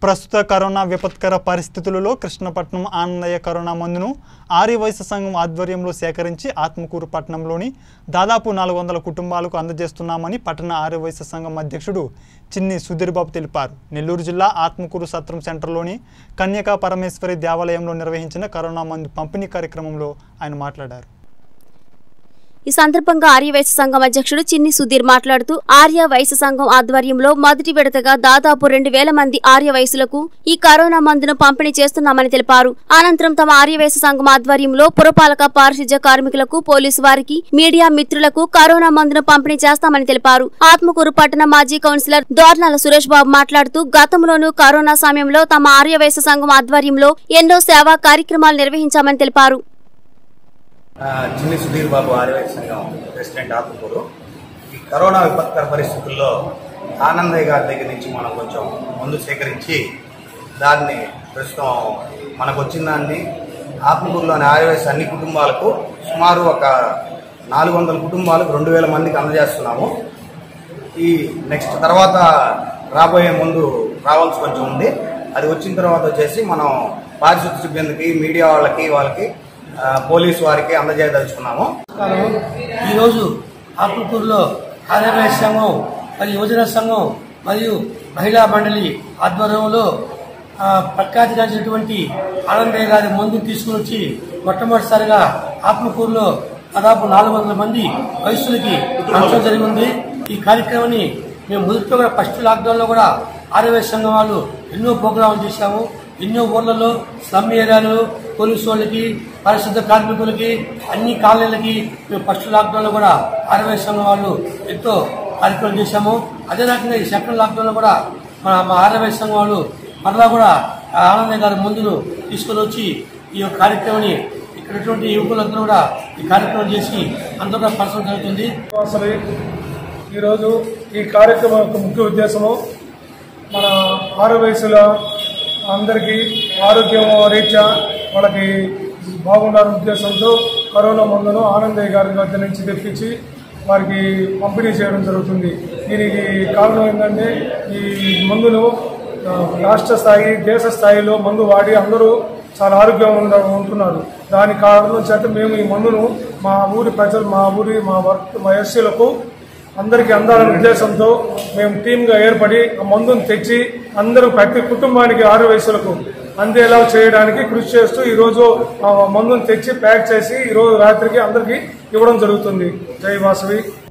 ప్రస్తుత కరోనా విపత్కర పరిస్థితులలో కృష్ణపట్నం ఆనందయ్య కరోనా మందును ఆర్యవైశ్య సంఘం ఆధ్వర్యంలో సేకరించి ఆత్మకూరు పట్టణంలోని దాదాపు నాలుగు వందల కుటుంబాలకు అందజేస్తున్నామని పట్టణ ఆర్యవైశ్య సంఘం అధ్యక్షుడు చిన్ని సుధీర్ బాబు తెలిపారు నెల్లూరు జిల్లా ఆత్మకూరు సత్రం సెంటర్లోని కన్యకా పరమేశ్వరి దేవాలయంలో నిర్వహించిన కరోనా మందు పంపిణీ కార్యక్రమంలో ఆయన మాట్లాడారు ఈ సందర్భంగా ఆర్య వైశ్య సంఘం అధ్యక్షుడు చిన్ని సుధీర్ మాట్లాడుతూ ఆర్య వైశ్య సంఘం ఆధ్వర్యంలో మొదటి విడతగా దాదాపు రెండు వేల మంది ఆర్య వయసులకు ఈ కరోనా మందును పంపిణీ చేస్తున్నామని తెలిపారు అనంతరం తమ ఆర్య వైశ్య సంఘం ఆధ్వర్యంలో పురపాలక పారిశుధ్య కార్మికులకు పోలీసు వారికి మీడియా మిత్రులకు కరోనా మందును పంపిణీ చేస్తామని తెలిపారు ఆత్మకూరు పట్టణ మాజీ కౌన్సిలర్ దోర్నాల సురేష్ బాబు మాట్లాడుతూ గతంలోనూ కరోనా సమయంలో తమ ఆర్య వైశ్య సంఘం ఆధ్వర్యంలో ఎన్నో సేవా కార్యక్రమాలు నిర్వహించామని తెలిపారు ఆ, చిన్ని సుధీర్ బాబు ఆర్యవైద్య సంఘం ప్రెసిడెంట్ ఆత్మకూరు ఈ కరోనా విపత్కర పరిస్థితుల్లో ఆనందయ్య గారి దగ్గర నుంచి మనం కొంచెం మందు సేకరించి దాన్ని ప్రస్తుతం మనకు వచ్చిన దాన్ని ఆత్మకూరులోని ఆర్యవైశ్య అన్ని కుటుంబాలకు సుమారు ఒక నాలుగు వందల కుటుంబాలకు రెండు వేల మందికి అందజేస్తున్నాము ఈ నెక్స్ట్ తర్వాత రాబోయే ముందు రావాల్సి కొంచెం ఉంది అది వచ్చిన తర్వాత వచ్చేసి మనం పారిశుద్ధ్య సిబ్బందికి మీడియా వాళ్ళకి వాళ్ళకి ఆ, పోలీసు వారికి అందజేయదలుచుకున్నాము నమస్కారం ఈరోజు ఆత్మకూరులో ఆర్యవై సంఘం మరియు యువజన సంఘం మరియు మహిళా మండలి ఆధ్వర్యంలో ఆ, ప్రఖ్యాతిగాంచినటువంటి ఆనందయ్య గారి మందు తీసుకుని వచ్చి మొట్టమొదటిసారిగా ఆత్మకూరులో దాదాపు నాలుగు వందల మంది వయస్సులకి పంచడం జరిగింది ఈ కార్యక్రమాన్ని మేము మొదట్లో కూడా ఫస్ట్ లాక్డౌన్ లో కూడా ఆర్యవై సంఘం వాళ్ళు ఎన్నో ప్రోగ్రాములు చేశాము ఎన్నో ఊర్లలో స్లమ్ ఏరియాలు పోలీసు వాళ్ళకి పరిశుద్ధ కార్మికులకి అన్ని కాలనీలకి మేము ఫస్ట్ లాక్డౌన్ లో కూడా ఆర్యవై సంఘం వాళ్ళు ఎంతో కార్యక్రమం చేశాము అదే రకంగా ఈ సెకండ్ లాక్డౌన్ లో కూడా మన మా ఆర్యవై సంఘం వాళ్ళు మరలా కూడా ఆ ఆనందయ్య గారి మందును తీసుకొని వచ్చి ఈ యొక్క కార్యక్రమాన్ని ఇక్కడటువంటి యువకులందరూ కూడా ఈ కార్యక్రమం చేసి అందరూ కూడా పరచడం జరుగుతుంది అసలు ఈరోజు ఈ కార్యక్రమం యొక్క ముఖ్య ఉద్దేశము మన ఆరు వయసుల అందరికీ ఆరోగ్యం రీత్యా వాళ్ళకి బాగుండాలనే ఉద్దేశంతో కరోనా మందును ఆనందయ్య గారి వద్ద నుంచి తెప్పించి వారికి పంపిణీ చేయడం జరుగుతుంది దీనికి కారణం ఏంటంటే ఈ మందును ఆ, రాష్ట్ర స్థాయి దేశ స్థాయిలో మందు వాడి అందరూ చాలా ఆరోగ్యంగా ఉండ ఉంటున్నారు దాని కారణం చేత మేము ఈ మందును మా ఊరి ప్రజలు మా ఊరి మా వర్క్ మా ఎస్సీలకు అందరికీ అందాలనే ఉద్దేశంతో మేము టీమ్గా ఏర్పడి ఆ మందును తెచ్చి అందరూ ప్రతి కుటుంబానికి ఆరు వయసులకు అందేలా చేయడానికి కృషి చేస్తూ ఈరోజు ఆ మందును తెచ్చి ప్యాక్ చేసి ఈరోజు రాత్రికి అందరికీ ఇవ్వడం జరుగుతుంది జై వాసవి